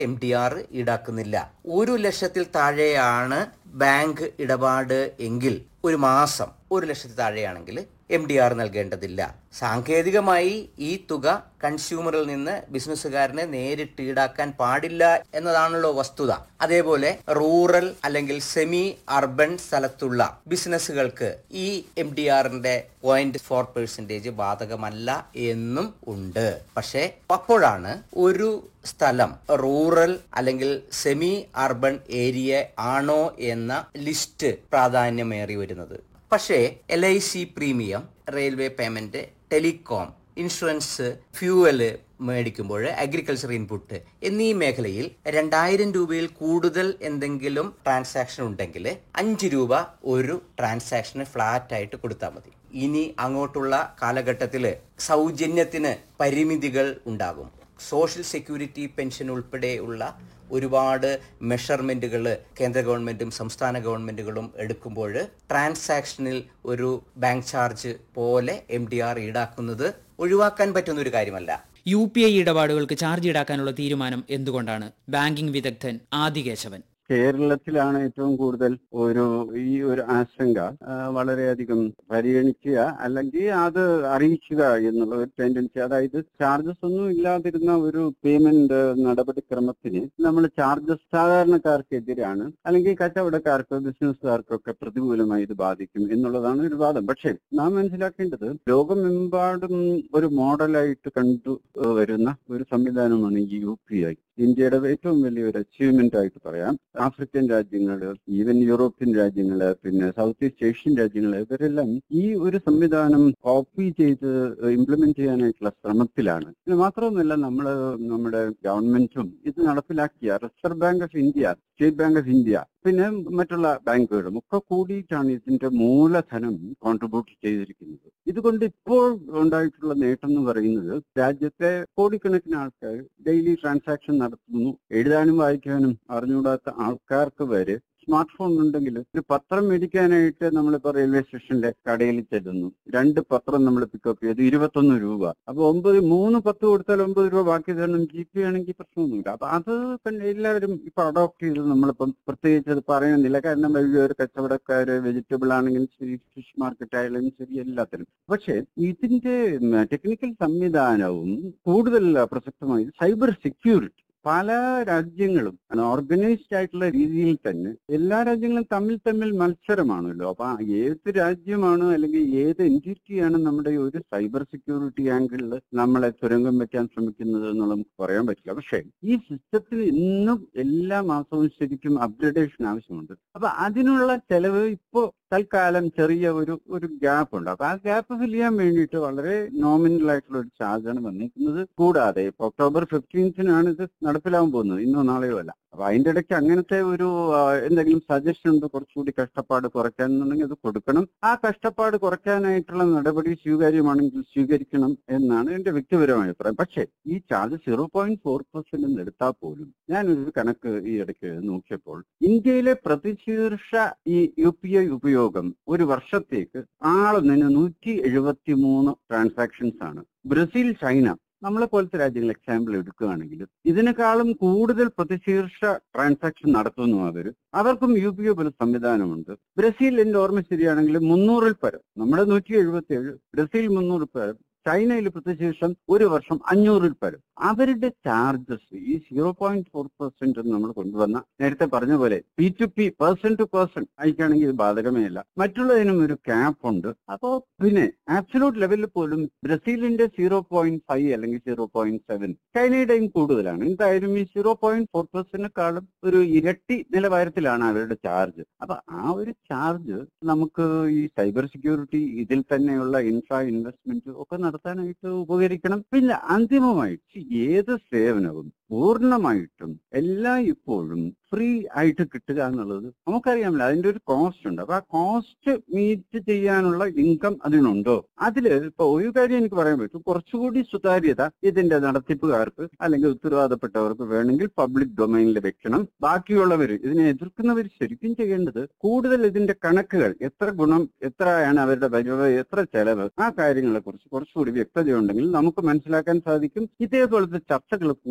M D R ഈടാക്കുന്നില്ല ഒരു ലക്ഷത്തിൽ താഴെയാണ് ബാങ്ക് ഇടപാട് എങ്കിൽ ഒരു മാസം ഒരു ലക്ഷത്തിൽ താഴെയാണെങ്കിൽ എം ഡി ആർ നൽകേണ്ടതില്ല സാങ്കേതികമായി ഈ തുക കൺസ്യൂമറിൽ നിന്ന് ബിസിനസ്സുകാരനെ നേരിട്ട് ഈടാക്കാൻ പാടില്ല എന്നതാണല്ലോ വസ്തുത അതേപോലെ റൂറൽ അല്ലെങ്കിൽ സെമി അർബൻ സ്ഥലത്തുള്ള ബിസിനസ്സുകൾക്ക് ഈ എം ഡി ആറിന്റെ പോയിന്റ് ഫോർ പെർസെന്റേജ് ബാധകമല്ല എന്നും ഉണ്ട് പക്ഷേ അപ്പോഴാണ് ഒരു സ്ഥലം റൂറൽ അല്ലെങ്കിൽ സെമി അർബൻ ഏരിയ ആണോ എന്ന ലിസ്റ്റ് പ്രാധാന്യമേറി വരുന്നത് പക്ഷേ L I C premium railway payment telecom insurance fuel മേടിക്കുമ്പോൾ അഗ്രികൾച്ചർ ഇൻപുട്ട് എന്നീ മേഖലയിൽ രണ്ടായിരം രൂപയിൽ കൂടുതൽ എന്തെങ്കിലും ട്രാൻസാക്ഷൻ ഉണ്ടെങ്കിൽ അഞ്ച് രൂപ ഒരു ട്രാൻസാക്ഷന് ഫ്ലാറ്റ് ആയിട്ട് കൊടുത്താൽ മതി ഇനി അങ്ങോട്ടുള്ള കാലഘട്ടത്തിൽ സൗജന്യത്തിന് പരിമിതികൾ ഉണ്ടാകും സോഷ്യൽ സെക്യൂരിറ്റി പെൻഷൻ ഉൾപ്പെടെയുള്ള ഒരുപാട് മെഷർമെന്റുകൾ കേന്ദ്ര ഗവൺമെന്റും സംസ്ഥാന ഗവൺമെന്റുകളും എടുക്കുമ്പോൾ ട്രാൻസാക്ഷനിൽ ഒരു ബാങ്ക് ചാർജ് പോലെ എം ഡി ആർ ഈടാക്കുന്നത് ഒഴിവാക്കാൻ പറ്റുന്ന ഒരു കാര്യമല്ല യു പി ഐ ഇടപാടുകൾക്ക് ചാർജ് ഈടാക്കാനുള്ള തീരുമാനം എന്തുകൊണ്ടാണ് ബാങ്കിംഗ് വിദഗ്ധൻ ആദികേശവൻ കേരളത്തിലാണ് ഏറ്റവും കൂടുതൽ ഒരു ഈ ഒരു ആശങ്ക ആ, വളരെയധികം പരിഗണിക്കുക അല്ലെങ്കിൽ അത് അറിയിക്കുക എന്നുള്ള ഒരു ടെൻഡൻസി അതായത് ചാർജസ് ഒന്നും ഇല്ലാതിരുന്ന ഒരു പേയ്മെന്റ് നടപടിക്രമത്തിന് നമ്മൾ ചാർജസ് സാധാരണക്കാർക്കെതിരാണ് അല്ലെങ്കിൽ കച്ചവടക്കാർക്ക് ബിസിനസ്സുകാർക്കൊക്കെ പ്രതികൂലമായി ഇത് ബാധിക്കും എന്നുള്ളതാണ് ഒരു വാദം പക്ഷേ നാം മനസ്സിലാക്കേണ്ടത് ലോകമെമ്പാടും ഒരു മോഡലായിട്ട് കണ്ടു ഏഹ് വരുന്ന ഒരു സംവിധാനമാണ് ഈ യു പി ഐ ഇന്ത്യയുടെ ഏറ്റവും വലിയൊരു അച്ചീവ്മെന്റ് ആയിട്ട് പറയാം ആഫ്രിക്കൻ രാജ്യങ്ങള് ഈവൻ യൂറോപ്യൻ രാജ്യങ്ങള് പിന്നെ സൗത്ത് ഈസ്റ്റ് ഏഷ്യൻ രാജ്യങ്ങള് ഇവരെല്ലാം ഈ ഒരു സംവിധാനം കോപ്പി ചെയ്ത് ഇംപ്ലിമെന്റ് ചെയ്യാനായിട്ടുള്ള ശ്രമത്തിലാണ് ഇത് മാത്രമൊന്നുമല്ല നമ്മൾ നമ്മുടെ ഗവൺമെന്റും ഇത് നടപ്പിലാക്കിയ Reserve Bank of India State Bank of India പിന്നെ മറ്റുള്ള ബാങ്കുകളും ഒക്കെ കൂടിയിട്ടാണ് ഇതിന്റെ മൂലധനം കോൺട്രിബ്യൂട്ട് ചെയ്തിരിക്കുന്നത് ഇതുകൊണ്ട് ഇപ്പോൾ ഉണ്ടായിട്ടുള്ള നേട്ടം എന്ന് പറയുന്നത് രാജ്യത്തെ കോടിക്കണക്കിന് ആൾക്കാർ ഡെയിലി ട്രാൻസാക്ഷൻ നടത്തുന്നു എഴുതാനും വായിക്കാനും അറിഞ്ഞുകൂടാത്ത ആൾക്കാർക്ക് വരെ സ്മാർട്ട് ഫോൺ ഉണ്ടെങ്കിൽ ഒരു പത്രം മേടിക്കാനായിട്ട് നമ്മളിപ്പോ റെയിൽവേ സ്റ്റേഷനിലെ കടയിൽ ചെല്ലുന്നു രണ്ട് പത്രം നമ്മൾ പിക്കപ്പ് ചെയ്ത് ഇരുപത്തൊന്ന് രൂപ അപ്പൊ ഒമ്പത് മൂന്ന് പത്ത് കൊടുത്താൽ ഒമ്പത് രൂപ ബാക്കി തരണം ജി പേ ആണെങ്കിൽ പ്രശ്നമൊന്നുമില്ല അപ്പൊ അത് പിന്നെ എല്ലാവരും ഇപ്പൊ അഡോപ്റ്റ് ചെയ്ത് നമ്മളിപ്പം പ്രത്യേകിച്ച് അത് പറയുന്നില്ല കാരണം വലിയൊരു കച്ചവടക്കാര് വെജിറ്റബിൾ ആണെങ്കിലും ശരി ഫിഷ് മാർക്കറ്റ് ആയാലും ശരി എല്ലാത്തിനും പക്ഷെ ഇതിന്റെ ടെക്നിക്കൽ സംവിധാനവും കൂടുതൽ പ്രസക്തമായി സൈബർ സെക്യൂരിറ്റി പല രാജ്യങ്ങളും ഓർഗനൈസ്ഡ് ആയിട്ടുള്ള രീതിയിൽ തന്നെ എല്ലാ രാജ്യങ്ങളും തമ്മിൽ തമ്മിൽ മത്സരമാണല്ലോ അപ്പൊ ആ ഏത് രാജ്യമാണ് അല്ലെങ്കിൽ ഏത് എൻറ്റിറ്റിയാണ് നമ്മുടെ ഒരു സൈബർ സെക്യൂരിറ്റി ആംഗിളിൽ നമ്മളെ തുരങ്കം വെക്കാൻ ശ്രമിക്കുന്നത് എന്നുള്ള നമുക്ക് പറയാൻ പറ്റില്ല പക്ഷേ ഈ സിസ്റ്റത്തിന് ഇന്നും എല്ലാ മാസവും ശരിക്കും അപ്ഗ്രഡേഷൻ ആവശ്യമുണ്ട് അപ്പൊ അതിനുള്ള ചെലവ് ഇപ്പോ തൽക്കാലം ചെറിയ ഒരു ഒരു ഗ്യാപ്പ് ഉണ്ട് അപ്പൊ ആ ഗ്യാപ്പ് ഫിൽ ചെയ്യാൻ വേണ്ടിയിട്ട് വളരെ നോമിനൽ ആയിട്ടുള്ള ഒരു ചാർജാണ് വന്നിരിക്കുന്നത് കൂടാതെ ഇപ്പൊ ഒക്ടോബർ ഫിഫ്റ്റീൻത്തിനാണ് ഇത് നടപ്പിലാവാൻ പോകുന്നത് ഇന്നോ നാളെയോ അല്ല അപ്പൊ അതിന്റെ ഇടയ്ക്ക് അങ്ങനത്തെ ഒരു ആ, എന്തെങ്കിലും സജഷൻ ഉണ്ട് കുറച്ചുകൂടി കഷ്ടപ്പാട് കുറയ്ക്കാൻ എന്നുണ്ടെങ്കിൽ അത് കൊടുക്കണം ആ കഷ്ടപ്പാട് കുറയ്ക്കാനായിട്ടുള്ള നടപടി സ്വീകാര്യമാണെങ്കിൽ സ്വീകരിക്കണം എന്നാണ് എന്റെ വ്യക്തിപരമായ അഭിപ്രായം പക്ഷേ ഈ charge zero point four percent എന്ന് എടുത്താൽ പോലും ഞാനൊരു കണക്ക് ഈ ഇടയ്ക്ക് നോക്കിയപ്പോൾ ഇന്ത്യയിലെ പ്രതിശീർഷ ഈ യു പി ഐ ഉപയോഗം ഒരു വർഷത്തേക്ക് ആളൊന്നിന് നൂറ്റി എഴുപത്തി മൂന്ന് ട്രാൻസാക്ഷൻസ് ആണ് ബ്രസീൽ ചൈന നമ്മളെ പോലത്തെ രാജ്യങ്ങൾ എക്സാമ്പിൾ എടുക്കുകയാണെങ്കിൽ ഇതിനേക്കാളും കൂടുതൽ പ്രതിശീർഷ ട്രാൻസാക്ഷൻ നടത്തുന്നു അവർ അവർക്കും യു പി ഐ പോലെ സംവിധാനമുണ്ട് ബ്രസീൽ എന്റെ ഓർമ്മ ശരിയാണെങ്കിൽ മുന്നൂറിൽ പരം നമ്മുടെ നൂറ്റി എഴുപത്തി ഏഴ് ബ്രസീൽ മുന്നൂറിൽ പരം ചൈനയിൽ പ്രതിശേഷം ഒരു വർഷം അഞ്ഞൂറിൽ പരം അവരുടെ ചാർജസ് ഈ സീറോ പോയിന്റ് ഫോർ പെർസെന്റ് നമ്മൾ കൊണ്ടുവന്ന നേരത്തെ പറഞ്ഞ പോലെ P to P person to person അയക്കുകയാണെങ്കിൽ ഇത് ബാധകമേ അല്ല മറ്റുള്ളതിനും ഒരു ക്യാപ്പ് ഉണ്ട് അപ്പോ പിന്നെ ആബ്സലൂട്ട് ലെവലിൽ പോലും ബ്രസീലിന്റെ സീറോ പോയിന്റ് ഫൈവ് അല്ലെങ്കിൽ സീറോ പോയിന്റ് സെവൻ ചൈനയുടെയും കൂടുതലാണ് എന്തായാലും ഈ സീറോ പോയിന്റ് ഫോർ പെർസെന്റിനെക്കാളും ഒരു ഇരട്ടി നിലവാരത്തിലാണ് അവരുടെ ചാർജ് അപ്പൊ ആ ഒരു ചാർജ് നമുക്ക് ഈ സൈബർ സെക്യൂരിറ്റി ഇതിൽ തന്നെയുള്ള ഇൻഫ്രാ ഇൻവെസ്റ്റ്മെന്റ് ഒക്കെ നടത്താനായിട്ട് ഉപകരിക്കണം പിന്നെ അന്തിമമായിട്ട് ഏത് സേവനവും പൂർണ്ണമായിട്ടും എല്ലാം ഇപ്പോഴും ഫ്രീ ആയിട്ട് കിട്ടുക എന്നുള്ളത് നമുക്കറിയാമല്ലോ അതിന്റെ ഒരു കോസ്റ്റ് ഉണ്ട് അപ്പൊ ആ കോസ്റ്റ് മീറ്റ് ചെയ്യാനുള്ള ഇൻകം അതിനുണ്ടോ അതില് ഇപ്പൊ ഒരു കാര്യം എനിക്ക് പറയാൻ പറ്റും കുറച്ചുകൂടി സുതാര്യത ഇതിന്റെ നടത്തിപ്പുകാർക്ക് അല്ലെങ്കിൽ ഉത്തരവാദപ്പെട്ടവർക്ക് വേണമെങ്കിൽ പബ്ലിക് ഡൊമൈനിൽ വെക്കണം ബാക്കിയുള്ളവർ ഇതിനെ എതിർക്കുന്നവർ ശരിക്കും ചെയ്യേണ്ടത് കൂടുതൽ ഇതിന്റെ കണക്കുകൾ എത്ര ഗുണം എത്രയാണ് അവരുടെ വരവ് എത്ര ചെലവ് ആ കാര്യങ്ങളെ കുറിച്ച് കുറച്ചുകൂടി വ്യക്തതയുണ്ടെങ്കിൽ നമുക്ക് മനസ്സിലാക്കാൻ സാധിക്കും ഇതേപോലത്തെ ചർച്ചകൾ കൂടുതൽ ഫല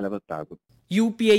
ഫലവത്താകും യു പി ഐ